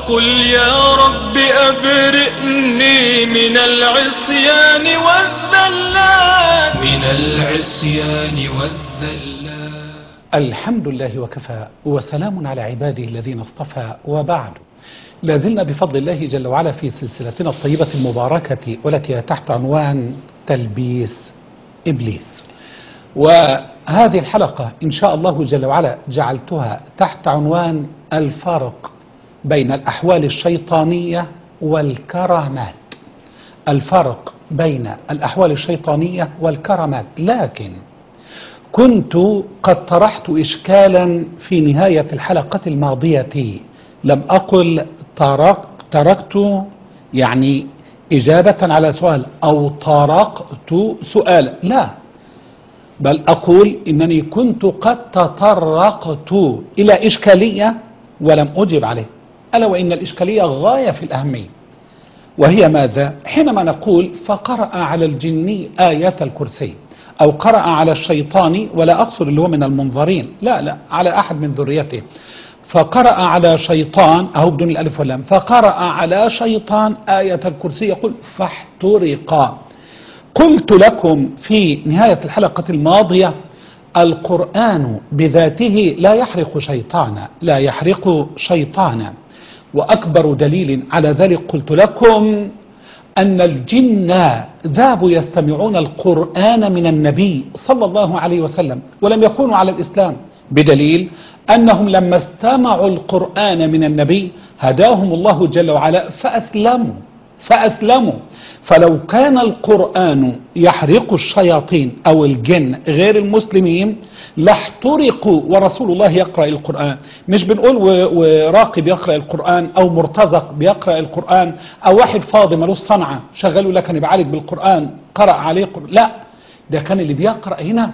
وقل يا رب أبرئني من العصيان والذلات من العصيان والذلات الحمد لله وكفى وسلام على عباده الذين اصطفى وبعد لازلنا بفضل الله جل وعلا في سلسلتنا الطيبة المباركة والتي هي تحت عنوان تلبيس إبليس وهذه الحلقة إن شاء الله جل وعلا جعلتها تحت عنوان الفرق بين الأحوال الشيطانية والكرامات الفرق بين الأحوال الشيطانية والكرامات لكن كنت قد طرحت إشكالا في نهاية الحلقة الماضية لم أقل ترك تركت يعني إجابة على سؤال أو طرقت سؤال لا بل أقول إنني كنت قد تطرقت إلى إشكالية ولم أجب عليه ألا وإن الإشكالية غاية في الأهمية وهي ماذا؟ حينما نقول فقرأ على الجن آية الكرسي أو قرأ على الشيطان ولا أقصد اللي هو من المنظرين لا لا على أحد من ذريته فقرأ على شيطان أهو بدون الألف واللام فقرأ على شيطان آية الكرسي يقول فاحترق قلت لكم في نهاية الحلقة الماضية القرآن بذاته لا يحرق شيطانا لا يحرق شيطانا وأكبر دليل على ذلك قلت لكم أن الجن ذابوا يستمعون القرآن من النبي صلى الله عليه وسلم ولم يكونوا على الإسلام بدليل أنهم لما استمعوا القرآن من النبي هداهم الله جل وعلا فأسلموا فأسلموا فلو كان القرآن يحرق الشياطين أو الجن غير المسلمين لاحترقوا ورسول الله يقرأ القرآن مش بنقول وراقب يقرأ القرآن أو مرتزق بيقرأ القرآن أو واحد فاضي ملوش صنعة شغله لك أنا بعالج بالقرآن قرأ عليه قرآن لا ده كان اللي بيقرأ هنا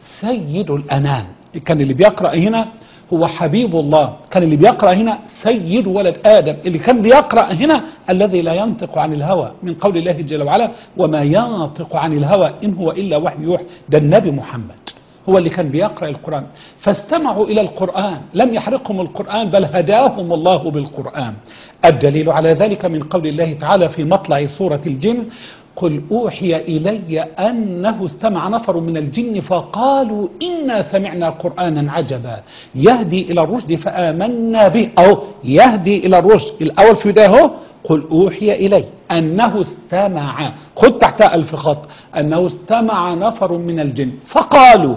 سيد الأنام كان اللي بيقرأ هنا هو حبيب الله كان اللي بيقرأ هنا سيد ولد آدم اللي كان بيقرأ هنا الذي لا ينطق عن الهوى من قول الله جل وعلا وما ينطق عن الهوى إن هو إلا وحي يوحى ده النبي محمد هو اللي كان بيقرأ القرآن فاستمعوا إلى القرآن لم يحرقهم القرآن بل هداهم الله بالقرآن الدليل على ذلك من قول الله تعالى في مطلع سورة الجن قل أوحي إلي أنه استمع نفر من الجن فقالوا إنا سمعنا قرآنا عجبا يهدي إلى الرشد فآمنا به أو يهدي إلى الرشد الأول في ده قل أوحي إلي أنه استمع خد تحت ألف خط أنه استمع نفر من الجن فقالوا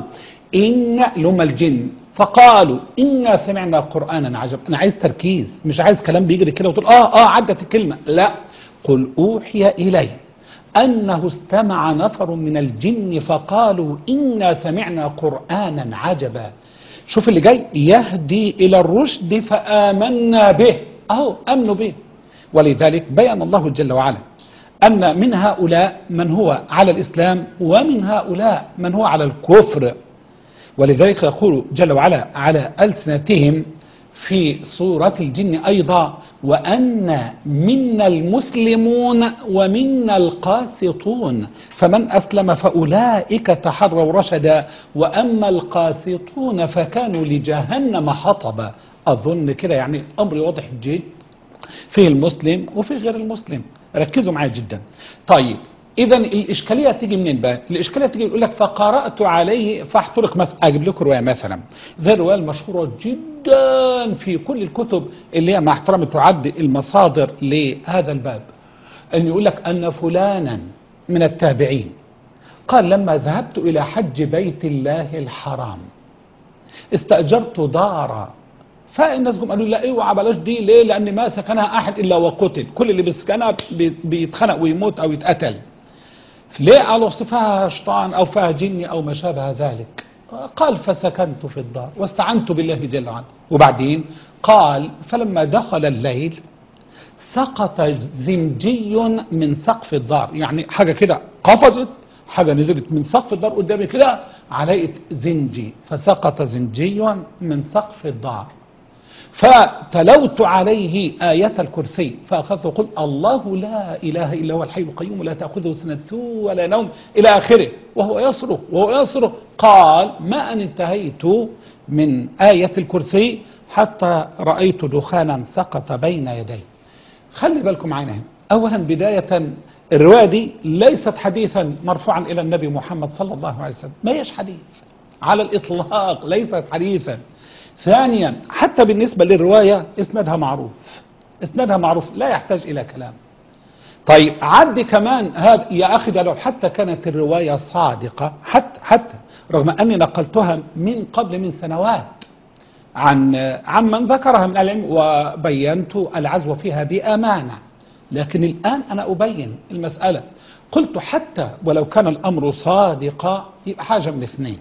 إن لما الجن فقالوا إنا سمعنا قرآنا عجبا أنا عايز تركيز مش عايز كلام بيجري كده وتقول آه آه عدت الكلمة لا قل أوحي إلي أنه استمع نفر من الجن فقالوا إنا سمعنا قرآنا عجبا شوف اللي جاي يهدي إلى الرشد فآمنا به أهو أمنوا به ولذلك بيان الله جل وعلا أن من هؤلاء من هو على الإسلام ومن هؤلاء من هو على الكفر ولذلك يقول جل وعلا على ألسنتهم في سورة الجن أيضا وأن منا المسلمون ومنا القاسطون فمن أسلم فأولئك تحروا رشدا وأما القاسطون فكانوا لجهنم حطبا أظن كده يعني أمر واضح جدا فيه المسلم وفي غير المسلم ركزوا معايا جدا طيب اذا الاشكاليه تيجي منين بقى الاشكاليه تيجي يقول لك فقرات عليه فاحترق مثلا اجيب لكم روايه مثلا ذي الروايه المشهوره جدا في كل الكتب اللي هي مع احترامي تعد المصادر لهذا الباب ان يقول لك ان فلانا من التابعين قال لما ذهبت الى حج بيت الله الحرام استاجرت دارا فالناس جم قالوا لا اوعى بلاش دي ليه لان ما سكنها احد الا وقتل كل اللي بيسكنها بيتخنق ويموت او يتقتل ليه قالوا اصل فيها شيطان او فيها جني او ما شابه ذلك قال فسكنت في الدار واستعنت بالله جل وعلا وبعدين قال فلما دخل الليل سقط زنجي من سقف الدار يعني حاجة كده قفزت حاجة نزلت من سقف الدار قدامي كده علقت زنجي فسقط زنجي من سقف الدار فتلوت عليه آية الكرسي فأخذت وقلت الله لا إله إلا هو الحي القيوم لا تأخذه سنة ولا نوم إلى آخره وهو يصرخ وهو يصرخ قال ما أن انتهيت من آية الكرسي حتى رأيت دخانا سقط بين يدي خلي بالكم معانا هنا أولا بداية الرواية دي ليست حديثا مرفوعا إلى النبي محمد صلى الله عليه وسلم ما هيش حديث على الإطلاق ليست حديثا ثانيا حتى بالنسبة للرواية اسندها معروف اسندها معروف لا يحتاج إلى كلام طيب عد كمان هذا يا أخي ده لو حتى كانت الرواية صادقة حتى حتى رغم أني نقلتها من قبل من سنوات عن عن من ذكرها من العلم وبينت العزو فيها بأمانة لكن الآن أنا أبين المسألة قلت حتى ولو كان الأمر صادقا يبقى حاجة من اثنين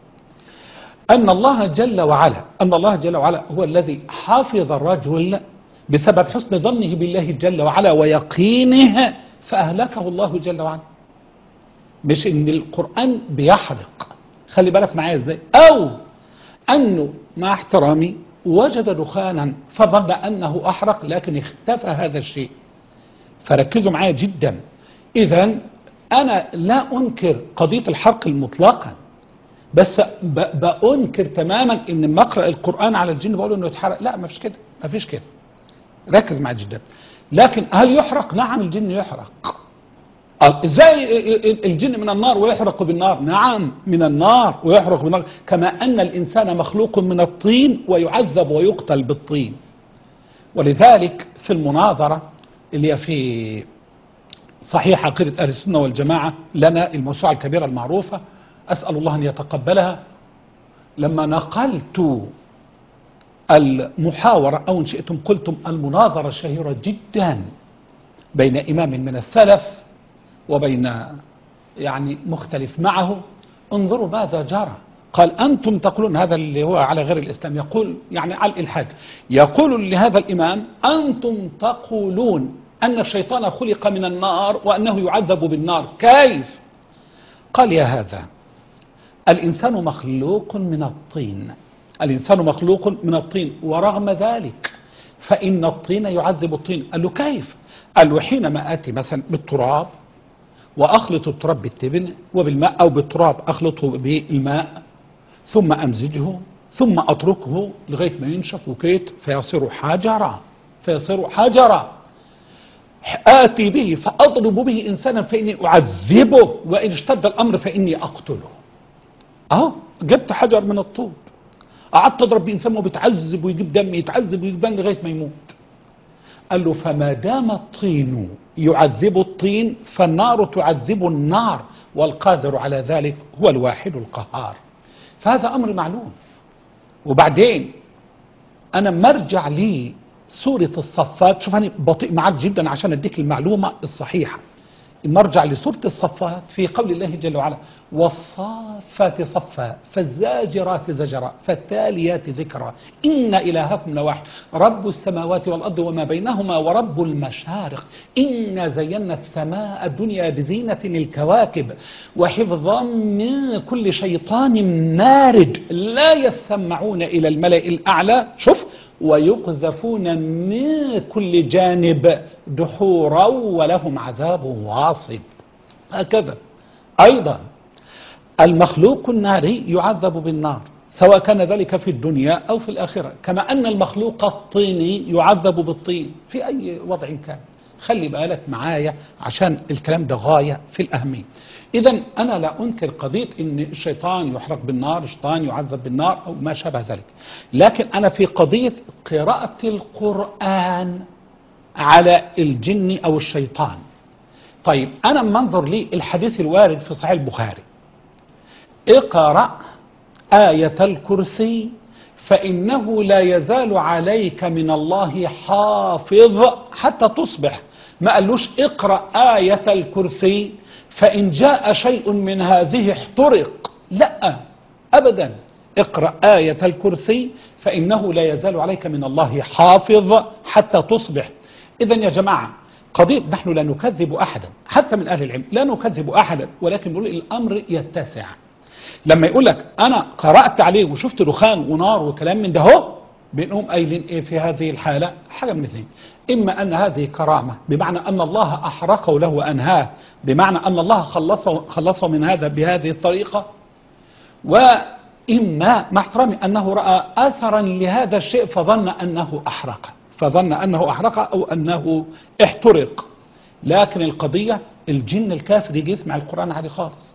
أن الله جل وعلا أن الله جل وعلا هو الذي حافظ الرجل بسبب حسن ظنه بالله جل وعلا ويقينه فأهلكه الله جل وعلا مش إن القرآن بيحرق خلي بالك معايا إزاي أو أنه مع احترامي وجد دخانا فظن أنه أحرق لكن اختفى هذا الشيء فركزوا معايا جدا إذا أنا لا أنكر قضية الحرق المطلقا بس ب- بأنكر تماما إن لما أقرأ القرآن على الجن بقول إنه يتحرق لا ما فيش كده ما فيش كده ركز معايا جدا لكن هل يحرق نعم الجن يحرق قال ازاي الجن من النار ويحرق بالنار نعم من النار ويحرق بالنار كما ان الانسان مخلوق من الطين ويعذب ويقتل بالطين ولذلك في المناظره اللي هي في صحيح عقيده اهل السنه والجماعه لنا الموسوعه الكبيره المعروفه اسال الله ان يتقبلها لما نقلت المحاورة أو إن شئتم قلتم المناظرة الشهيرة جدا بين إمام من السلف وبين يعني مختلف معه انظروا ماذا جرى قال أنتم تقولون هذا اللي هو على غير الإسلام يقول يعني على الإلحاد يقول لهذا الإمام أنتم تقولون أن الشيطان خلق من النار وأنه يعذب بالنار كيف قال يا هذا الإنسان مخلوق من الطين الإنسان مخلوق من الطين ورغم ذلك فإن الطين يعذب الطين قال له كيف قال له حينما آتي مثلا بالتراب وأخلط التراب بالتبن وبالماء أو بالتراب أخلطه بالماء ثم أمزجه ثم أتركه لغاية ما ينشف وكيت فيصير حجرا فيصير حجرا آتي به فأضرب به إنسانا فإني أعذبه وإن اشتد الأمر فإني أقتله أهو جبت حجر من الطوب قعدت اضرب بانسان وبيتعذب ويجيب دم يتعذب ويجيب دم لغايه ما يموت قال له فما دام الطين يعذب الطين فالنار تعذب النار والقادر على ذلك هو الواحد القهار فهذا امر معلوم وبعدين انا مرجع لي سورة الصفات شوف انا بطيء معاك جدا عشان اديك المعلومة الصحيحة مرجع لسورة الصفات في قول الله جل وعلا والصافات صفا فالزاجرات زجرا فالتاليات ذكرا إن إلهكم لواحد رب السماوات والأرض وما بينهما ورب المشارق إنا زينا السماء الدنيا بزينة الكواكب وحفظا من كل شيطان مارد لا يسمعون إلى الملأ الأعلى شوف ويقذفون من كل جانب دحورا ولهم عذاب واصب هكذا أيضا المخلوق الناري يعذب بالنار سواء كان ذلك في الدنيا أو في الآخرة كما أن المخلوق الطيني يعذب بالطين في أي وضع كان خلي بالك معايا عشان الكلام ده غاية في الأهمية إذا أنا لا أنكر قضية أن الشيطان يحرق بالنار الشيطان يعذب بالنار أو ما شابه ذلك لكن أنا في قضية قراءة القرآن على الجن أو الشيطان طيب أنا منظر لي الحديث الوارد في صحيح البخاري اقرأ آية الكرسي فإنه لا يزال عليك من الله حافظ حتى تصبح ما قالوش اقرأ آية الكرسي فإن جاء شيء من هذه احترق لا أبدا اقرأ آية الكرسي فإنه لا يزال عليك من الله حافظ حتى تصبح إذا يا جماعة قضية نحن لا نكذب أحدا حتى من أهل العلم لا نكذب أحدا ولكن نقول الأمر يتسع لما يقول لك أنا قرأت عليه وشفت دخان ونار وكلام من ده هو بنقوم قايلين إيه في هذه الحالة حاجة من اثنين إما أن هذه كرامة بمعنى أن الله أحرقه له وأنهاه بمعنى أن الله خلصه, خلصه من هذا بهذه الطريقة إما مع احترامي أنه رأى أثرا لهذا الشيء فظن أنه أحرق فظن أنه أحرق أو أنه احترق لكن القضية الجن الكافر يجي يسمع القرآن عادي خالص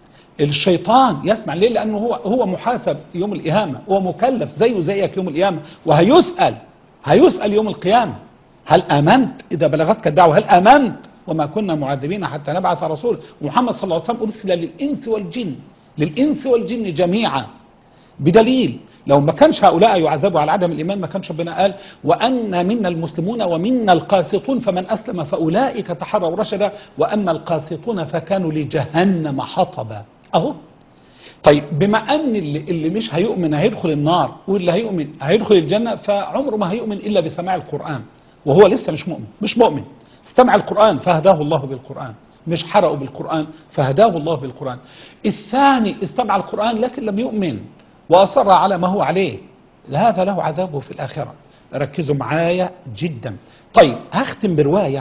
الشيطان يسمع ليه لأنه هو هو محاسب يوم القيامة هو مكلف زيه زيك يوم القيامة وهيسأل هيسأل يوم القيامة هل آمنت إذا بلغتك الدعوة هل آمنت وما كنا معذبين حتى نبعث رسول محمد صلى الله عليه وسلم أرسل للإنس والجن للإنس والجن جميعا بدليل لو ما كانش هؤلاء يعذبوا على عدم الإيمان ما كانش ربنا قال وأن منا المسلمون ومنا القاسطون فمن أسلم فأولئك تحروا رشدا وأما القاسطون فكانوا لجهنم حطبا أهو طيب بما أن اللي, اللي مش هيؤمن هيدخل النار واللي هيؤمن هيدخل الجنة فعمره ما هيؤمن إلا بسماع القرآن وهو لسه مش مؤمن مش مؤمن استمع القرآن فهداه الله بالقرآن مش حرقوا بالقرآن فهداه الله بالقرآن الثاني استمع القرآن لكن لم يؤمن وأصر على ما هو عليه هذا له عذابه في الآخرة ركزوا معايا جدا طيب هختم برواية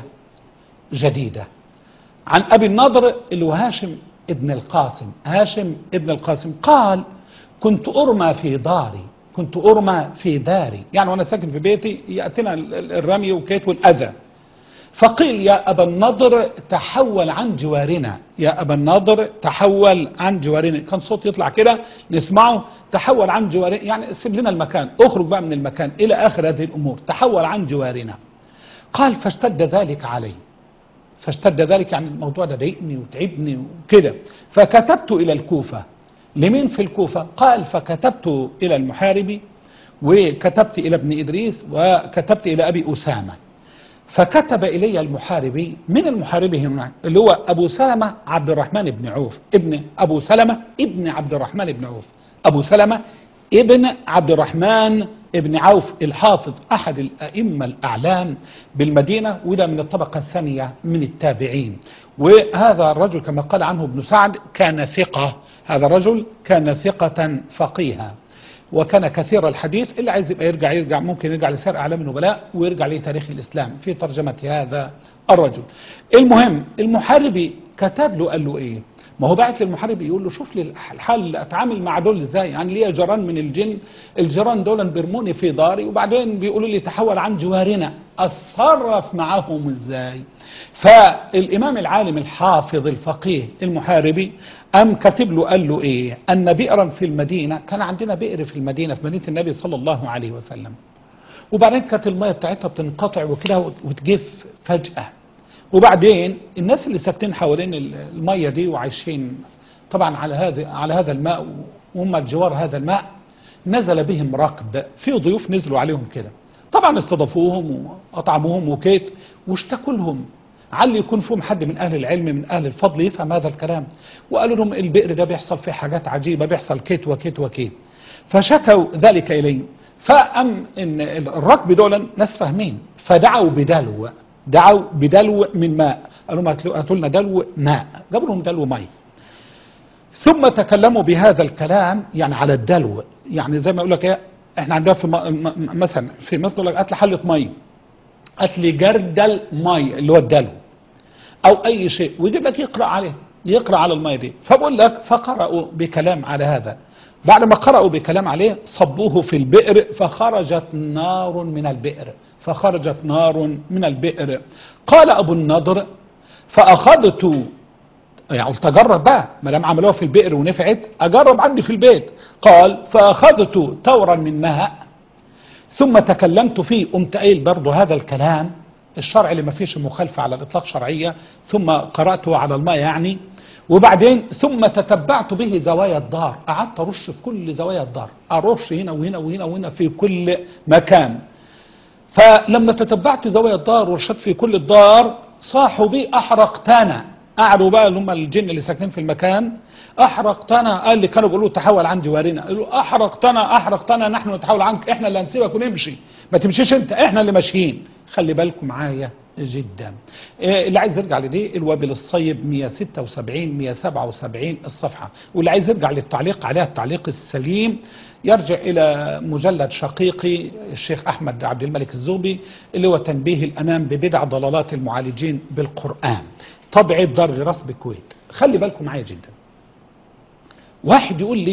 جديدة عن أبي النضر اللي هو هاشم ابن القاسم هاشم ابن القاسم قال كنت أرمى في داري كنت أرمى في داري يعني وأنا ساكن في بيتي يأتينا الرمي وكيت والأذى فقيل يا أبا النضر تحول عن جوارنا يا أبا النضر تحول عن جوارنا كان صوت يطلع كده نسمعه تحول عن جوارنا يعني سيب لنا المكان اخرج بقى من المكان إلى آخر هذه الأمور تحول عن جوارنا قال فاشتد ذلك علي فاشتد ذلك يعني الموضوع ده ضايقني وتعبني وكده فكتبت إلى الكوفة لمين في الكوفة قال فكتبت إلى المحاربي وكتبت إلى ابن إدريس وكتبت إلى أبي أسامة فكتب إلي المحاربي من المحاربي هنا اللي هو أبو سلمة عبد الرحمن بن عوف ابن أبو سلمة ابن عبد الرحمن بن عوف أبو سلمة ابن عبد الرحمن ابن عوف الحافظ أحد الأئمة الأعلام بالمدينة وده من الطبقة الثانية من التابعين وهذا الرجل كما قال عنه ابن سعد كان ثقة هذا الرجل كان ثقة فقيها وكان كثير الحديث اللي عايز يبقى يرجع يرجع ممكن يرجع لسير اعلام النبلاء ويرجع لتاريخ الاسلام في ترجمه هذا الرجل. المهم المحاربي كتب له قال له ايه؟ ما هو بعت للمحارب يقول له شوف لي الحل اتعامل مع دول ازاي؟ يعني ليا جيران من الجن الجيران دول بيرموني في داري وبعدين بيقولوا لي تحول عن جوارنا اتصرف معاهم ازاي؟ فالامام العالم الحافظ الفقيه المحاربي أم كاتب له قال له إيه أن بئرا في المدينة كان عندنا بئر في المدينة في مدينة النبي صلى الله عليه وسلم وبعدين كانت المية بتاعتها بتنقطع وكده وتجف فجأة وبعدين الناس اللي ساكنين حوالين المية دي وعايشين طبعا على هذا على هذا الماء وهم جوار هذا الماء نزل بهم ركب في ضيوف نزلوا عليهم كده طبعا استضافوهم واطعموهم وكيت واشتكوا لهم علي يكون فيهم حد من اهل العلم من اهل الفضل يفهم هذا الكلام وقالوا لهم البئر ده بيحصل فيه حاجات عجيبه بيحصل كيت وكيت وكيت فشكوا ذلك اليه فام ان الركب دول ناس فاهمين فدعوا بدلو دعوا بدلو من ماء قالوا لهم هاتوا لنا دلو ماء جابوا لهم دلو مي ثم تكلموا بهذا الكلام يعني على الدلو يعني زي ما يقول لك ايه احنا عندنا في مثلا في مصر يقول لك هات لي حله ميه هات لي جردل مي اللي هو الدلو او اي شيء ويجيب لك يقرا عليه يقرا على الميه دي فبقول لك فقرأوا بكلام على هذا بعد ما قرأوا بكلام عليه صبوه في البئر فخرجت نار من البئر فخرجت نار من البئر قال ابو النضر فاخذت يعني قلت اجرب بقى ما دام عملوها في البئر ونفعت اجرب عندي في البيت قال فاخذت تورا من ماء ثم تكلمت فيه قمت قايل برضه هذا الكلام الشرع اللي ما فيش مخالفه على الاطلاق شرعيه ثم قراته على الماء يعني وبعدين ثم تتبعت به زوايا الدار قعدت ارش في كل زوايا الدار ارش هنا وهنا وهنا وهنا في كل مكان فلما تتبعت زوايا الدار ورشدت في كل الدار صاحوا بي احرقتنا قعدوا بقى اللي هم الجن اللي ساكنين في المكان احرقتنا قال اللي كانوا بيقولوا تحول عن جوارنا قالوا احرقتنا احرقتنا نحن نتحول عنك احنا اللي هنسيبك ونمشي ما تمشيش انت احنا اللي ماشيين خلي بالكم معايا جدا إيه اللي عايز يرجع لدي الوابل الصيب 176 177 الصفحة واللي عايز يرجع للتعليق عليها التعليق السليم يرجع إلى مجلد شقيقي الشيخ أحمد عبد الملك الزوبي اللي هو تنبيه الأمام ببدع ضلالات المعالجين بالقرآن طبعة دار غراس بالكويت خلي بالكم معايا جدا واحد يقول لي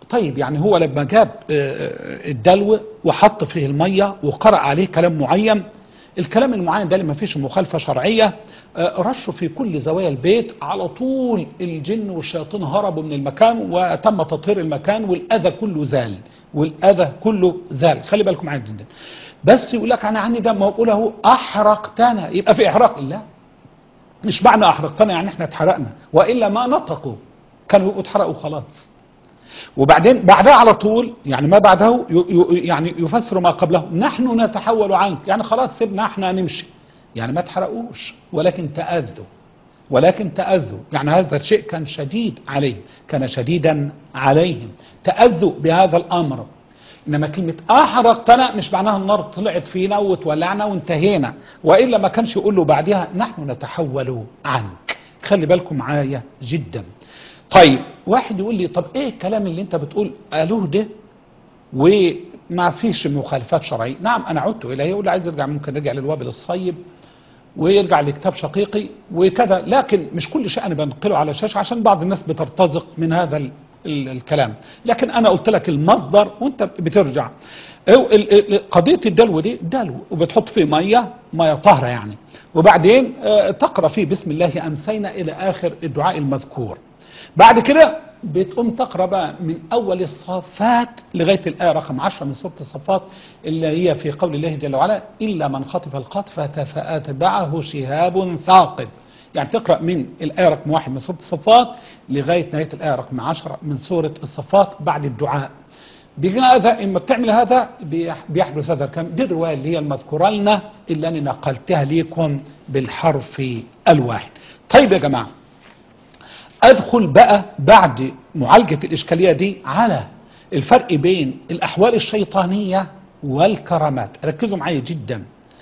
طيب يعني هو لما جاب آه، الدلو وحط فيه المية وقرأ عليه كلام معين الكلام المعين ده اللي ما فيش مخالفة شرعية آه، رشه في كل زوايا البيت على طول الجن والشياطين هربوا من المكان وتم تطهير المكان والأذى كله زال والأذى كله زال خلي بالكم معايا جدا بس يقول لك أنا عني دم وأقول له أحرقتنا يبقى في إحراق لا مش معنى أحرقتنا يعني احنا اتحرقنا وإلا ما نطقوا كانوا يبقوا اتحرقوا خلاص وبعدين بعدها على طول يعني ما بعده ي- ي- يعني يفسر ما قبله نحن نتحول عنك يعني خلاص سيبنا احنا نمشي يعني ما تحرقوش ولكن تأذوا ولكن تأذوا يعني هذا الشيء كان شديد عليهم كان شديدا عليهم تأذوا بهذا الأمر إنما كلمة أحرقتنا مش معناها النار طلعت فينا وتولعنا وانتهينا وإلا ما كانش يقول له بعدها نحن نتحول عنك خلي بالكم معايا جدا طيب واحد يقول لي طب ايه الكلام اللي انت بتقول قالوه ده وما فيش مخالفات شرعيه نعم انا عدت اليه واللي عايز يرجع ممكن يرجع للوابل الصيب ويرجع لكتاب شقيقي وكذا لكن مش كل شيء انا بنقله على الشاشه عشان بعض الناس بترتزق من هذا ال ال الكلام لكن انا قلت لك المصدر وانت بترجع أو ال- ال- قضيه الدلو دي دلو وبتحط فيه ميه ميه طاهره يعني وبعدين آه، تقرا فيه بسم الله امسينا الى اخر الدعاء المذكور بعد كده بتقوم تقرا بقى من اول الصفات لغايه الايه رقم 10 من سوره الصفات اللي هي في قول الله جل وعلا الا من خطف القطفه فاتبعه شهاب ثاقب يعني تقرا من الايه رقم واحد من سوره الصفات لغايه نهايه الايه رقم 10 من سوره الصفات بعد الدعاء بهذا اما بتعمل هذا بيح- بيحدث هذا الكلام دي الروايه اللي هي المذكوره لنا اللي انا نقلتها لكم بالحرف الواحد طيب يا جماعه ادخل بقى بعد معالجة الاشكالية دي على الفرق بين الاحوال الشيطانية والكرامات ركزوا معايا جدا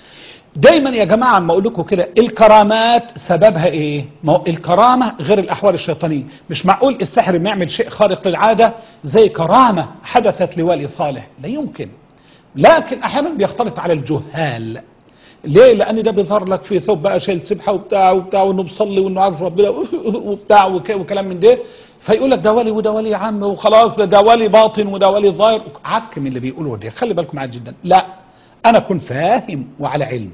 دايما يا جماعة لما اقول لكم كده الكرامات سببها ايه ما هو الكرامة غير الاحوال الشيطانية مش معقول السحر ما يعمل شيء خارق للعادة زي كرامة حدثت لوالي صالح لا يمكن لكن احيانا بيختلط على الجهال ليه؟ لأن ده بيظهر لك في ثوب بقى شايل سبحة وبتاع وبتاع وإنه بيصلي وإنه عارف ربنا وبتاع وك- وكلام من ده فيقول لك ده ولي وده ولي يا عم وخلاص ده ده ولي باطن وده ولي ظاهر عك من اللي بيقولوا ده خلي بالكم معايا جدا لا أنا أكون فاهم وعلى علم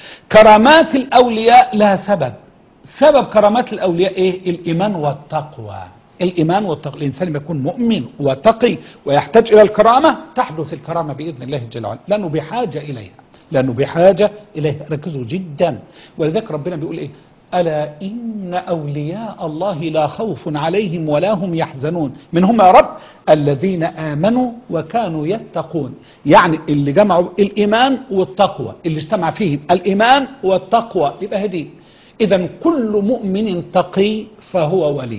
كرامات الأولياء لها سبب سبب كرامات الأولياء إيه؟ الإيمان والتقوى الإيمان والتقوى الإنسان لما يكون مؤمن وتقي ويحتاج إلى الكرامة تحدث الكرامة بإذن الله جل وعلا لأنه بحاجة إليها لأنه بحاجة إليها ركزوا جدا ولذلك ربنا بيقول إيه ألا إن أولياء الله لا خوف عليهم ولا هم يحزنون من هم يا رب الذين آمنوا وكانوا يتقون يعني اللي جمعوا الإيمان والتقوى اللي اجتمع فيهم الإيمان والتقوى يبقى هدي إذا كل مؤمن تقي فهو ولي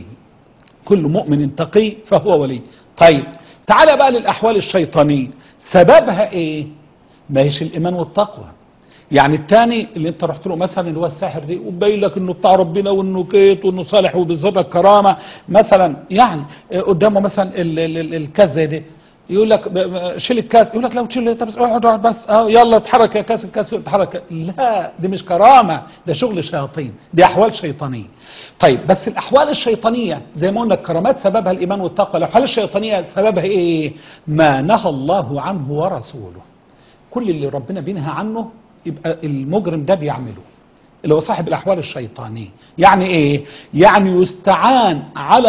كل مؤمن تقي فهو ولي طيب تعال بقى للأحوال الشيطانية سببها إيه ما هيش الإيمان والتقوى يعني الثاني اللي انت رحت له مثلا اللي هو الساحر دي وباين لك انه بتاع ربنا وانه كيت وانه صالح وبيظهر لك كرامه مثلا يعني اه، قدامه مثلا ال- ال- ال- الكاس زي ده يقول لك ب- ب- شيل الكاس يقول لك لو تشيل طب اقعد اقعد بس اه يلا اتحرك يا كاس الكاس اتحرك لا دي مش كرامه ده شغل شياطين دي احوال شيطانيه طيب بس الاحوال الشيطانيه زي ما قلنا الكرامات سببها الايمان والتقوى الاحوال الشيطانيه سببها ايه ما نهى الله عنه ورسوله كل اللي ربنا بينهى عنه يبقى المجرم ده بيعمله اللي هو صاحب الاحوال الشيطانيه يعني ايه يعني يستعان على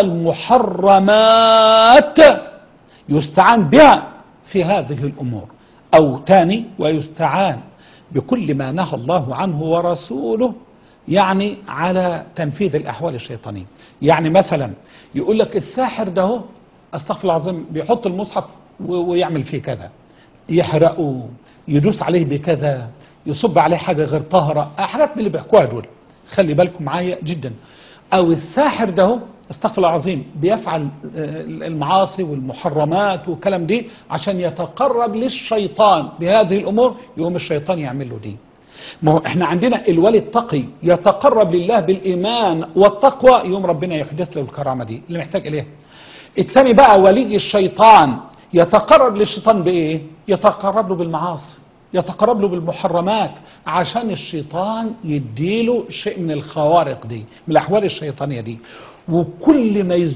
المحرمات يستعان بها في هذه الامور او تاني ويستعان بكل ما نهى الله عنه ورسوله يعني على تنفيذ الاحوال الشيطانيه يعني مثلا يقول لك الساحر ده هو استغفر الله العظيم بيحط المصحف و- ويعمل فيه كذا يحرقه يدوس عليه بكذا يصب عليه حاجة غير طاهرة حاجات من اللي بيحكوها دول خلي بالكم معايا جدا او الساحر ده هو استغفر الله العظيم بيفعل آه، المعاصي والمحرمات والكلام دي عشان يتقرب للشيطان بهذه الامور يقوم الشيطان يعمل له دي ما هو احنا عندنا الولي التقي يتقرب لله بالايمان والتقوى يوم ربنا يحدث له الكرامه دي اللي محتاج اليها الثاني بقى ولي الشيطان يتقرب للشيطان بايه يتقرب له بالمعاصي يتقرب له بالمحرمات عشان الشيطان يديله شيء من الخوارق دي من الاحوال الشيطانيه دي وكل ما يزداد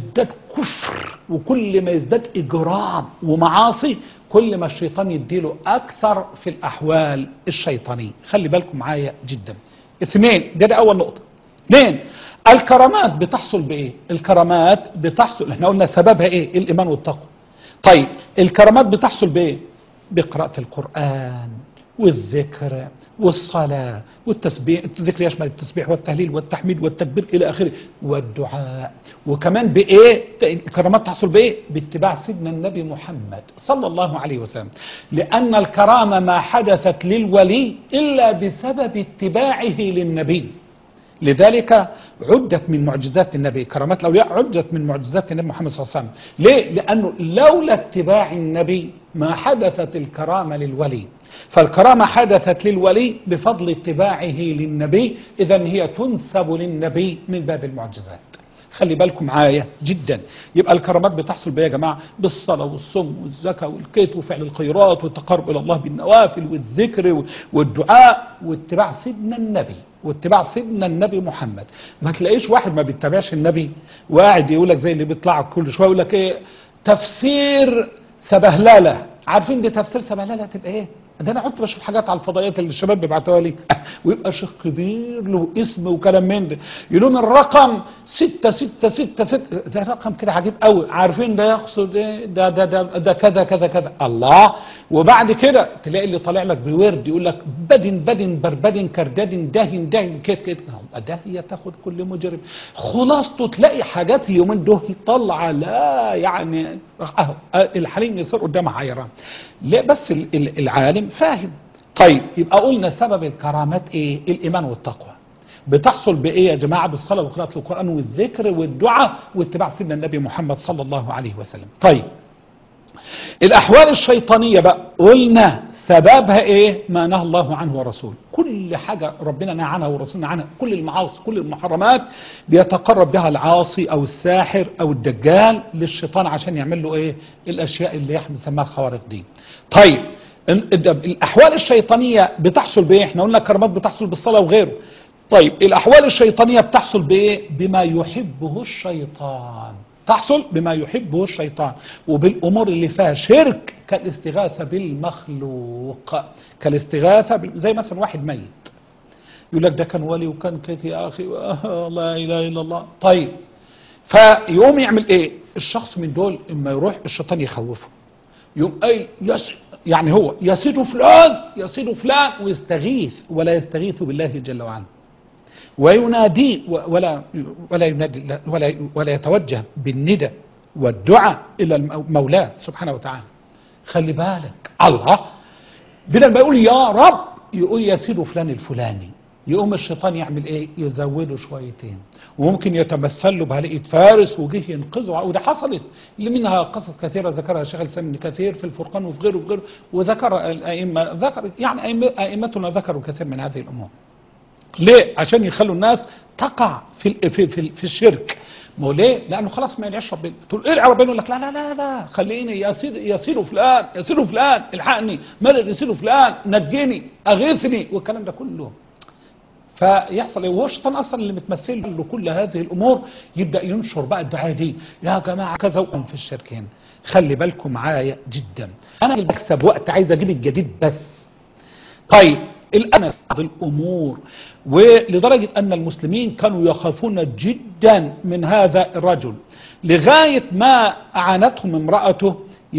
كفر وكل ما يزداد إجرام ومعاصي كل ما الشيطان يديله أكثر في الأحوال الشيطانية خلي بالكم معايا جدا اثنين ده, ده أول نقطة اثنين الكرامات بتحصل بإيه الكرامات بتحصل احنا قلنا سببها إيه الإيمان والتقوى طيب الكرامات بتحصل بإيه بقراءة القرآن والذكر والصلاة والتسبيح الذكر يشمل التسبيح والتهليل والتحميد والتكبير إلى آخره والدعاء وكمان بإيه الكرامات تحصل بإيه باتباع سيدنا النبي محمد صلى الله عليه وسلم لأن الكرامة ما حدثت للولي إلا بسبب اتباعه للنبي لذلك عدت من معجزات النبي كرامات الأولياء عدت من معجزات النبي محمد صلى الله عليه وسلم ليه؟ لأنه لولا اتباع النبي ما حدثت الكرامة للولي فالكرامة حدثت للولي بفضل اتباعه للنبي إذا هي تنسب للنبي من باب المعجزات خلي بالكم معايا جدا يبقى الكرامات بتحصل بيه يا جماعة بالصلاة والصوم والزكاة والكيت وفعل الخيرات والتقرب إلى الله بالنوافل والذكر والدعاء واتباع سيدنا النبي واتباع سيدنا النبي محمد ما تلاقيش واحد ما بيتبعش النبي وقاعد يقول لك زي اللي بيطلع كل شويه يقول لك ايه تفسير سبهلله عارفين دي تفسير سبهلله تبقى ايه ده انا كنت بشوف حاجات على الفضائيات اللي الشباب بيبعتوها لي ويبقى شيخ كبير له اسم وكلام من ده يقولون الرقم ستة ستة ستة ستة ده رقم كده عجيب قوي عارفين ده يقصد ايه ده ده ده, ده كذا كذا كذا الله وبعد كده تلاقي اللي طالع لك بورد يقول لك بدن بدن بربدن كرددن دهن دهن كده كده ده هي تاخد كل مجرم خلاصته تلاقي حاجات اليومين دول طالعه لا يعني اهو الحليم يصير قدامها حيران لا بس العالم فاهم طيب يبقى قلنا سبب الكرامات ايه الايمان والتقوى بتحصل بايه يا جماعه بالصلاه وقراءه القران والذكر والدعاء واتباع سيدنا النبي محمد صلى الله عليه وسلم طيب الاحوال الشيطانيه بقى قلنا سببها ايه ما نهى الله عنه ورسوله كل حاجه ربنا نهى عنها ورسولنا عنها كل المعاصي كل المحرمات بيتقرب بها العاصي او الساحر او الدجال للشيطان عشان يعمل له ايه الاشياء اللي احنا بنسميها الخوارق دي طيب الاحوال الشيطانيه بتحصل بايه احنا قلنا الكرامات بتحصل بالصلاه وغيره طيب الاحوال الشيطانيه بتحصل بايه بما يحبه الشيطان تحصل بما يحبه الشيطان وبالامور اللي فيها شرك كالاستغاثه بالمخلوق كالاستغاثه بال... زي مثلا واحد ميت يقول لك ده كان ولي وكان كده يا اخي آه لا اله الا الله طيب فيقوم يعمل ايه الشخص من دول اما يروح الشيطان يخوفه يقوم قايل يس يعني هو يسيد فلان يسيد فلان ويستغيث ولا يستغيث بالله جل وعلا وينادي ولا ولا ينادي ولا ولا يتوجه بالندى والدعاء الى المولاه سبحانه وتعالى خلي بالك الله بدل ما يقول يا رب يقول يا سيد فلان الفلاني يقوم الشيطان يعمل ايه يزوده شويتين وممكن يتمثل له بهلقة فارس وجه ينقذه وده حصلت اللي منها قصص كثيرة ذكرها شيخ الاسلام ابن كثير في الفرقان وفي غيره وفي غيره وذكر الائمة ذكر يعني ائمتنا ذكروا كثير من هذه الامور ليه عشان يخلوا الناس تقع في في في, في الشرك ما هو ليه لانه خلاص ما يدعيش ربنا تقول ايه ربنا يقول لك لا لا لا لا خليني يا سيد يا سيد فلان يا سيد فلان الحقني مالك يا سيد فلان نجني اغيثني والكلام ده كله فيحصل ايه وهو الشيطان اصلا اللي متمثل له كل هذه الامور يبدا ينشر بقى الدعايه دي يا جماعه كذا وقم في الشرك هنا خلي بالكم معايا جدا انا اللي بكسب وقت عايز اجيب الجديد بس طيب الآن بعض الأمور ولدرجة أن المسلمين كانوا يخافون جدا من هذا الرجل لغاية ما أعانتهم امرأته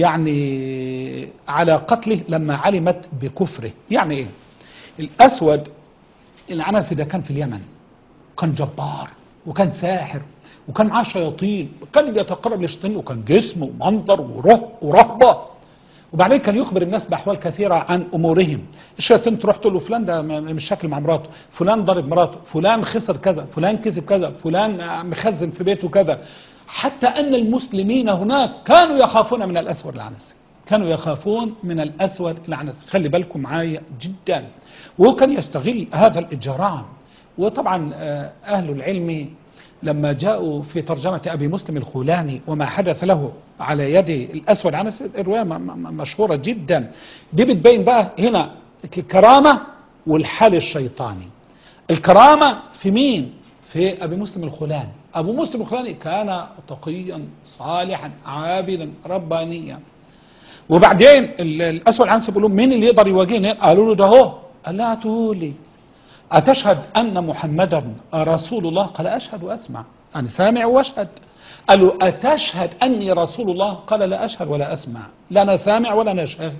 يعني على قتله لما علمت بكفره يعني إيه الأسود العنسي ده كان في اليمن كان جبار وكان ساحر وكان معاه شياطين وكان بيتقرب للشياطين وكان جسم ومنظر ورهبه وبعدين كان يخبر الناس باحوال كثيره عن امورهم الشياطين تروح تقول له فلان ده مش شكل مع مراته فلان ضرب مراته فلان خسر كذا فلان كذب كذا فلان مخزن في بيته كذا حتى ان المسلمين هناك كانوا يخافون من الاسود العنسي كانوا يخافون من الاسود العنسي خلي بالكم معايا جدا وهو كان يستغل هذا الاجرام وطبعا اهل العلم لما جاءوا في ترجمة أبي مسلم الخولاني وما حدث له على يد الأسود عنس الرواية مشهورة جدا دي بتبين بقى هنا الكرامة والحال الشيطاني الكرامة في مين في أبي مسلم الخولاني أبو مسلم الخولاني كان تقيا صالحا عابدا ربانيا وبعدين ال- الأسود العنسي بيقول لهم مين اللي يقدر يواجهني قالوا له ده هو قال لا تقولي أتشهد أن محمدا رسول الله قال أشهد وأسمع أنا سامع وأشهد قالوا أتشهد أني رسول الله قال لا أشهد ولا أسمع لا أنا سامع ولا أنا أشهد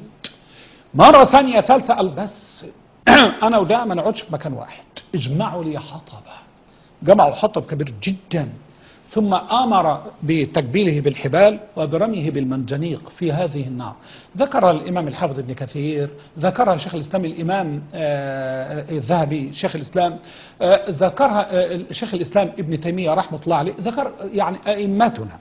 مرة ثانية ثالثة قال بس أنا وده ما نقعدش في مكان واحد اجمعوا لي حطبة جمعوا حطب كبير جدا ثم أمر بتكبيله بالحبال وبرميه بالمنجنيق في هذه النار ذكر الإمام الحافظ ابن كثير ذكرها شيخ الإسلام الإمام آه، الذهبي شيخ الإسلام آه، ذكرها آه، شيخ الإسلام ابن تيمية رحمة الله عليه ذكر يعني أئمتنا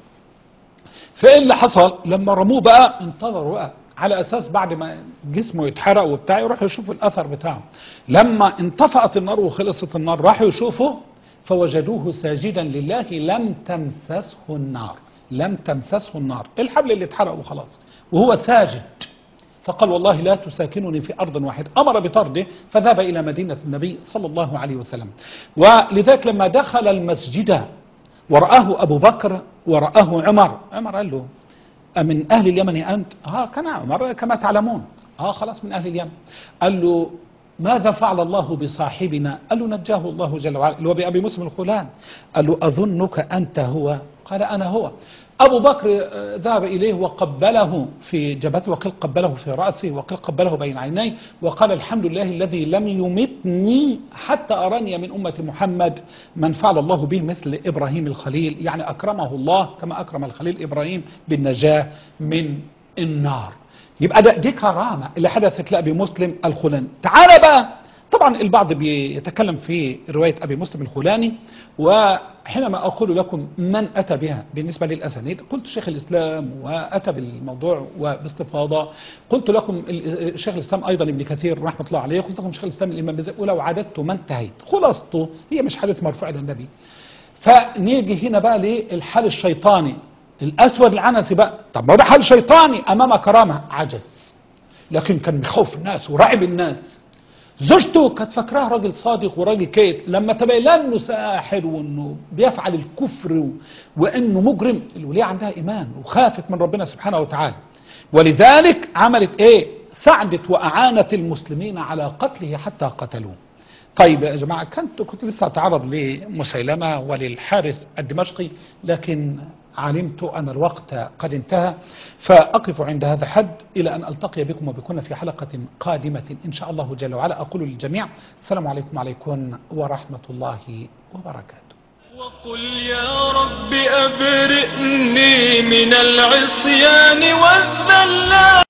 فايه اللي حصل لما رموه بقى انتظروا بقى على اساس بعد ما جسمه يتحرق وبتاع يروحوا يشوفوا الاثر بتاعه لما انطفأت النار وخلصت النار راحوا يشوفوا فوجدوه ساجدا لله لم تمسسه النار لم تمسسه النار الحبل اللي اتحرق وخلاص وهو ساجد فقال والله لا تساكنني في أرض واحدة أمر بطرده فذهب إلى مدينة النبي صلى الله عليه وسلم ولذلك لما دخل المسجد ورآه أبو بكر ورآه عمر عمر قال له أمن أهل اليمن أنت آه كان عمر كما تعلمون آه خلاص من أهل اليمن قال له ماذا فعل الله بصاحبنا قال له نجاه الله جل وعلا اللي هو بأبي مسلم الخولان قال له أظنك أنت هو قال أنا هو أبو بكر آه، ذهب إليه وقبله في جبهته وقيل قبله في رأسه وقيل قبله بين عينيه وقال الحمد لله الذي لم يمتني حتى أراني من أمة محمد من فعل الله به مثل إبراهيم الخليل يعني أكرمه الله كما أكرم الخليل إبراهيم بالنجاة من النار يبقى ده دي كرامة اللي حدثت لأبي مسلم الخولاني تعال بقى طبعا البعض بيتكلم في رواية أبي مسلم الخولاني وحينما أقول لكم من أتى بها بالنسبة للأسانيد قلت شيخ الإسلام وأتى بالموضوع وباستفاضة قلت لكم ال- شيخ الإسلام أيضا ابن كثير رحمة الله عليه قلت لكم شيخ الإسلام الإمام بذلك ولو عددت ما انتهيت خلاصته هي مش حديث مرفوع إلى النبي فنيجي هنا بقى للحال الشيطاني الأسود العنسي بقى طب ما هو ده حال شيطاني أمام كرامة عجز لكن كان مخوف الناس وراعب الناس زوجته كانت فاكراه راجل صادق وراجل كيت لما تبين لها انه ساحر وانه بيفعل الكفر و... وانه مجرم الوليه عندها ايمان وخافت من ربنا سبحانه وتعالى ولذلك عملت ايه ساعدت واعانت المسلمين على قتله حتى قتلوه طيب يا جماعة كنت كنت لسه أتعرض لمسيلمة وللحارث الدمشقي لكن علمت أن الوقت قد انتهى فأقف عند هذا الحد إلى أن ألتقي بكم وبكم في حلقة قادمة إن شاء الله جل وعلا أقول للجميع السلام عليكم وعليكم ورحمة الله وبركاته وقل يا رب أبرئني من العصيان والذلات